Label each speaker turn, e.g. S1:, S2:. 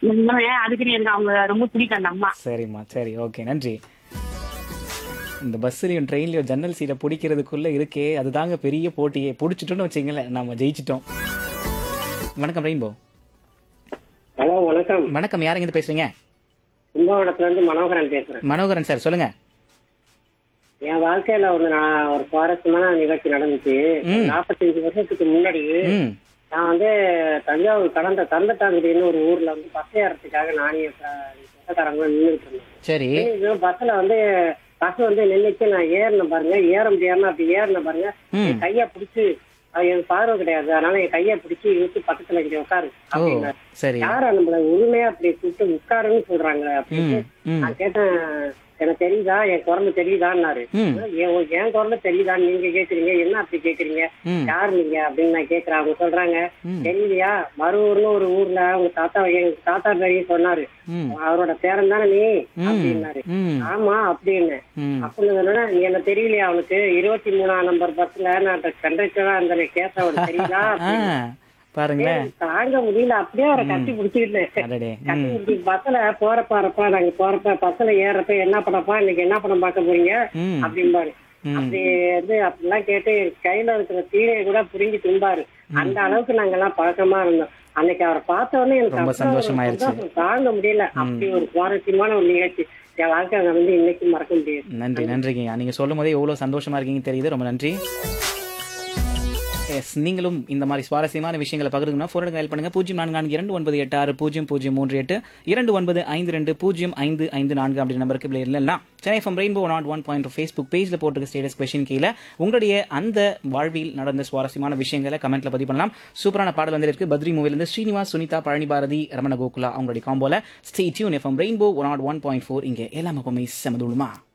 S1: இன்னும் ஏன் அதுக்கு எனக்கு அவங்க ரொம்ப பிடிக்கும் அந்த அம்மா
S2: சரிம்மா சரி ஓகே நன்றி இந்த பஸ்ஸுலையும் ட்ரெயின்லையும் ஜன்னல் சீட்டை பிடிக்கிறதுக்குள்ள இருக்கே அதுதாங்க பெரிய போட்டியே பிடிச்சிட்டோன்னு வச்சிங்களேன் நம்ம ஜெயிச்சிட்டோம் வணக்கம் ரெயின்போ
S3: ஹலோ வணக்கம்
S2: வணக்கம் யாருங்க இருந்து பேசுறீங்க
S3: கும்பகோணத்துல இருந்து மனோகரன் பேசுறேன்
S2: மனோகரன் சார் சொல்லுங்க
S3: என் வாழ்க்கையில ஒரு நான் ஒரு சுவாரஸ்யமான நிகழ்ச்சி நடந்துச்சு
S2: ம்.
S3: நாற்பத்தஞ்சு வருஷத்துக்கு முன்னாடி
S2: ம்
S3: நான் வந்து தஞ்சாவூர் கடந்த தந்தட்டாங்குடின்னு ஒரு ஊர்ல வந்து பஸ் ஏறதுக்காக நானே சொந்தக்காரங்க நின்றுட்டு இருந்தேன்
S2: சரி
S3: பஸ்ல வந்து பஸ் வந்து நின்னுச்சு நான் ஏறின பாருங்க ஏற முடியாம அப்படி ஏறின பாருங்க
S2: ம்
S3: என் கைய பிடிச்சு அது எனக்கு பார்வை கிடையாது அதனால என் கைய பிடிச்சு இழுத்து பக்கத்துல இங்க உட்காரு
S2: ஓ
S3: அப்படின்னாரு
S2: சரி
S3: யாரா நம்மள உரிமையா அப்படி கூப்பிட்டு உட்காருன்னு சொல்றாங்க அப்படின்னு
S2: ம் ம்
S3: நான் கேட்டேன் எனக்கு தெரியுதா என் குரம்பு தெரியுதான்னாரு
S2: ம்
S3: என் என் குரம்பு தெரியுதா நீங்க கேக்குறீங்க என்ன அப்படி கேக்குறீங்க
S2: ம்
S3: யார் நீங்க அப்படின்னு நான் கேக்குறேன் அவங்க சொல்றாங்க
S2: ம்
S3: தெரியலையா மறுவூர்னு ஒரு ஊர்ல அவங்க தாத்தா எங்க தாத்தா பெரிய சொன்னாரு
S2: ம்
S3: அவரோட பேரன் தானே நீ
S2: ம்
S3: அப்படின்னாரு
S2: ம்
S3: ஆமா அப்படின்னு
S2: ம்
S3: அப்படின்னு நீ என்ன தெரியலையா அவனுக்கு இருபத்தி மூணாம் நம்பர் பஸ்ல நான் கண்டக்டரா அந்த கேஸ் அவனுக்கு தெரியுதா
S2: ஆ
S3: அப்படின்னு.
S2: பாருங்களேன்
S3: எனக்கு தாங்க முடியல அப்படியே அவரை கட்டி பிடிச்சிக்கிட்டேன்
S2: அடடே
S3: கட்டி
S2: ம்
S3: பிடிச்சி பஸ்ல போறப்ப வரப்ப நாங்க போறப்ப பஸ்ல ஏறப்ப என்ன பண்ணப்பா இன்னைக்கு என்ன படம் பார்க்க போறீங்க
S2: ம்
S3: அப்படிம்பாரு
S2: ம்
S3: அப்படி வந்து அப்படிலாம் கேட்டு கையில இருக்கிற தீரையை கூட புரிஞ்சு திம்பாரு அந்த அளவுக்கு நாங்க எல்லாம் பழக்கமா இருந்தோம் அன்னைக்கு அவரை பார்த்த உடனே எனக்கு
S2: ரொம்ப
S3: அவ்வளவு ஒரு
S2: சந்தோஷமாயிருச்சு.
S3: சந்தோஷம் தாங்க முடியல அப்படி ஒரு சுவாரஸ்யமான ஒரு நிகழ்ச்சி என் வாழ்க்கை அதை வந்து இன்னைக்கு மறக்க முடியாது
S2: நன்றி நன்றிங்க நீங்க சொல்லும் போதே எவ்வளோ சந்தோஷமா இருக்கீங்க தெரியுது ரொம்ப நன்றி எஸ் நீங்களும் இந்த மாதிரி சுவாரஸ்யமான விஷயங்களை பகிர்ந்துனா ஃபோன் டயல் பண்ணுங்க பூஜ்ஜியம் நான்கு நான்கு இரண்டு ஒன்பது எட்டு ஆறு பூஜ்ஜியம் பூஜ்ஜியம் மூன்று எட்டு இரண்டு ஒன்பது ஐந்து ரெண்டு பூஜ்ஜியம் ஐந்து ஐந்து நான்கு அப்படி நம்பருக்கு இப்படி இல்லைன்னா Chennai from Rainbow nought one point Facebook பேஜில் போட்டிருக்க ஸ்டேட்டஸ் கொஷின் கீழே உங்களுடைய அந்த வாழ்வில் நடந்த சுவாரஸ்யமான விஷயங்களை கமெண்ட்ல பதிவு பண்ணலாம் சூப்பரான பாடல் வந்து இருக்கு பத்ரி மூவிலிருந்து ஸ்ரீனிவாஸ் சுனிதா பழனி பாரதி ரமண கோகுலா அவங்களுடைய காம்போல stay tune FM Rainbow nought one point four இங்கே எல்லாமே செமதுமா